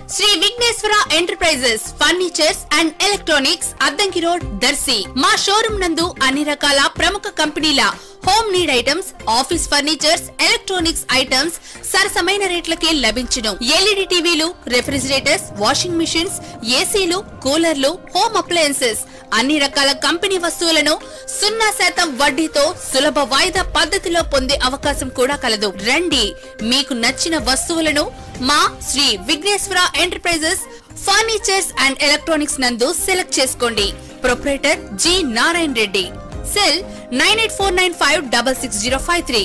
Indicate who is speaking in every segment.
Speaker 1: Shri Vighneswara enterprises furnitures and electronics Addanki road Darsi మా showroom నందు అన్ని రకాల ప్రముఖ కంపెనీల home need items office furnitures electronics items సరసమైన రేట్లకే లభించును ఎల్ఈడి టీవీలు రెఫ్రిజిరేటర్స్ వాషింగ్ మిషన్స్ ఏసీలు కూలర్లు హోమ్ అప్లయన్సెస్ అన్ని రకాల కంపెనీ వస్తువులను సున్నా శాతం వడ్డీతో సులభ వాయిదా పద్ధతిలో పొందే అవకాశం కూడా కలదు రండి మీకు నచ్చిన వస్తువులను మా Shri Vighneswara enterprises furnitures and electronics నందు సెలెక్ట్ చేసుకోండి proprietor G Narayana Reddy cell nine eight four nine five double six zero five three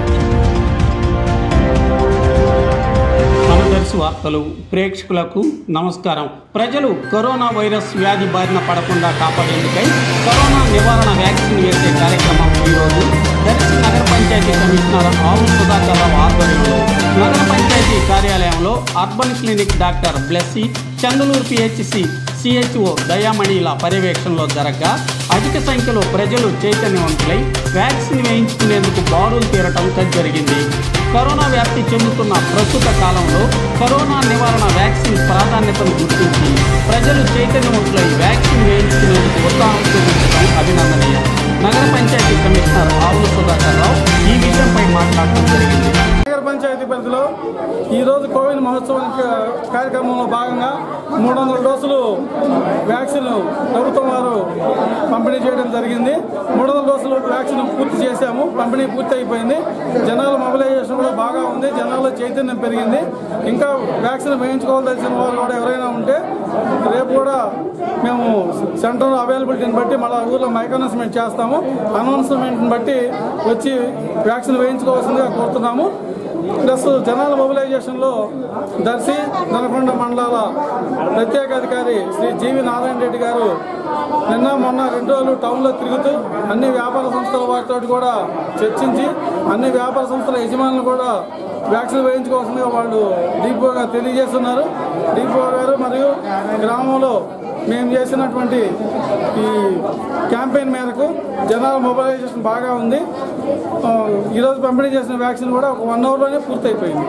Speaker 2: Manadarshi వార్తలు ప్రేక్షకులకు నమస్కారం ప్రజలు కరోనా వైరస్ వ్యాధి బారిన పడకుండా కాపాడేందుకై కరోనా నివారణ వ్యాక్సిన్ వేసే కార్యక్రమం ఈరోజు దర్శి నగర పంచాయతీ కమిషనర్ ఆవు సుధాకర్ రావు ఆధ్వర్యంలో నగర పంచాయతీ కార్యాలయంలో urban clinic doctor Blessy Chandaluru PHC CHO దయామణిల పర్యవేక్షణలో జరగగా అధిక సంఖ్యలో ప్రజలు చైతన్యవంతులై వ్యాక్సిన్ వేయించుకునేందుకు బారులు తీరటం జరిగింది కరోనా వ్యాప్తి చెందుతున్న ప్రస్తుత కాలంలో కరోనా నివారణ వ్యాక్సిన్ ప్రాధాన్యతను గుర్తించి ప్రజలు చైతన్యవంతులై వ్యాక్సిన్ వేయించుకునేందుకు ఉత్సాహం చూపించడం అభినందనీయం నగర పంచాయతీ కమిషనర్ ఆవుల సుధాకర్ రావు ఈ విషయంపై మాట్లాడటం జరిగింది
Speaker 3: నగర పంచాయతీ పరిధిలో ఈరోజు కోవిడ్ మహోత్సవం కార్యక్రమంలో భాగంగా మూడు వందల డోసులు వ్యాక్సిన్ ప్రభుత్వం వారు పంపిణీ చేయడం జరిగింది మూడు వందల డోసులు వ్యాక్సిన్ పూర్తి చేశాము పంపిణీ పూర్తి అయిపోయింది జనాల మొబిలైజేషన్ కూడా బాగా ఉంది జనాల్లో చైతన్యం పెరిగింది ఇంకా వ్యాక్సిన్ వేయించుకోవాల్సిన వారు కూడా ఎవరైనా ఉంటే రేపు కూడా మేము సెంటర్ అవైలబిలిటీని బట్టి మళ్ళీ ఊర్లో మైక్ అనౌన్స్మెంట్ చేస్తాము అనౌన్స్మెంట్ని బట్టి వచ్చి వ్యాక్సిన్ వేయించుకోవాల్సిందిగా కోరుతున్నాము ప్లస్ జనాల మొబిలైజేషన్లో దర్శి నల్గొండ మండలాల ప్రత్యేక అధికారి శ్రీ జీవి నారాయణ రెడ్డి గారు నిన్న మొన్న రెండు రోజులు టౌన్లో తిరుగుతూ అన్ని వ్యాపార సంస్థల వారితో కూడా చర్చించి అన్ని వ్యాపార సంస్థల యజమానులు కూడా వ్యాక్సిన్ వేయించుకోవాల్సిందిగా వాళ్ళు డీపోగా తెలియజేస్తున్నారు డీపో గారు మరియు గ్రామంలో మేము చేసినటువంటి ఈ క్యాంపెయిన్ మేరకు జనాల మొబిలైజేషన్ బాగా ఉంది ఆ, ఈరోజు పంపిణీ చేసిన వ్యాక్సిన్ కూడా ఒక వన్ అవర్లోనే పూర్తయిపోయింది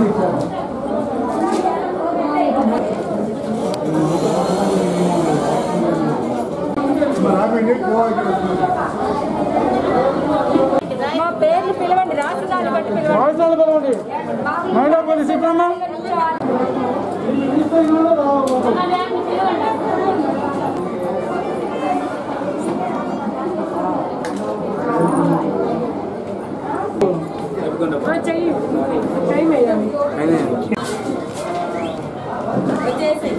Speaker 4: మా పేర్లు పిలవండి రాసిన దాన్ని బట్టి పిలవండి
Speaker 3: వాయిస్ పిలవండి మహిళా పోలీస్ ఇప్పుడమ్మా
Speaker 4: ఆ, చెయ్యి టైం అయ్యాలి వచ్చేసి